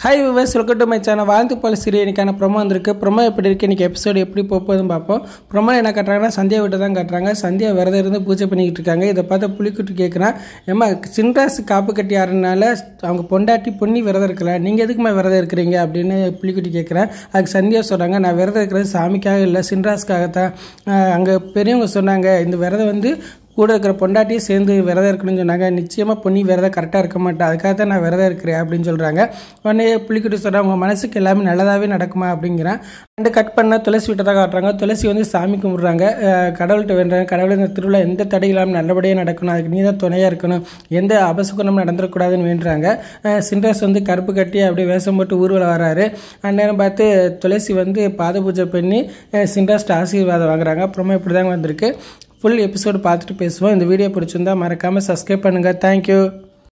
hi viewers welcome to my channel வாழ்ந்து போல serial இன்னைக்கான ப்ரொமோ வந்திருக்கு ப்ரொமோ எப்படி இருக்குது இன்றைக்கி எபிசோடு எப்படி போகுதுன்னு பார்ப்போம் ப்ரொமோ என்ன கட்டுறாங்கன்னா சந்தியா விட்டு தான் கட்டுறாங்க சந்தியா விரதம் இருந்து பூஜை பண்ணிக்கிட்டு இருக்காங்க இதை பார்த்து புலிக்குட்டி கேட்குறான் ஏம்மா சின்ராஸ் காப்பு கட்டி ஆறுனால அவங்க பொண்டாட்டி பொண்ணி விரதம் இருக்கல நீங்கள் எதுக்குமா விரதம் இருக்கிறீங்க அப்படின்னு புலிக்குட்டி கேட்குறேன் அதுக்கு சந்தியா சொல்கிறாங்க நான் விரதம் இருக்கிறது சாமிக்காக இல்லை சின்ராஸ்க்காகத்தான் அங்கே பெரியவங்க சொன்னாங்க இந்த விரதம் வந்து கூட இருக்கிற பொண்டாட்டியும் சேர்ந்து விரதம் இருக்கணும்னு சொன்னாங்க நிச்சயமாக பொண்ணி விரதம் கரெக்டாக இருக்க மாட்டேன் அதுக்காக தான் நான் விரதம் இருக்கிறேன் அப்படின்னு சொல்கிறாங்க உடனே புள்ளிக்கிட்டு சொல்கிறாங்க உங்கள் மனசுக்கு எல்லாமே நல்லதாகவே நடக்குமா அப்படிங்கிறான் ரெண்டு கட் பண்ண துளசி விட்டு தான் காட்டுறாங்க துளசி வந்து சாமி கும்பிட்றாங்க அஹ் கடவுள்கிட்ட வேண்டுறாங்க கடவுள் இந்த திருவிழா எந்த தடை இல்லாமல் நல்லபடியாக நடக்கணும் அதுக்கு நீ தான் துணையாக இருக்கணும் எந்த அபசுகுணமும் நடந்துடக்கூடாதுன்னு வேண்டுறாங்க அஹ் சின்ராஸ் வந்து கருப்பு கட்டி அப்படியே வேஷம் போட்டு ஊர்வலம் வராரு அந்நேரம் பார்த்து துளசி வந்து பாத பூஜை பண்ணி அஹ் சின்ராஸ்ட்ட ஆசீர்வாதம் வாங்குறாங்க அப்புறமா இப்படி தாங்க வந்திருக்கு ஃபுல் எபிசோடு பார்த்துட்டு பேசுவோம் இந்த வீடியோ பிடிச்சிருந்தா மறக்காமல் சப்ஸ்கிரைப் பண்ணுங்கள் தேங்க்யூ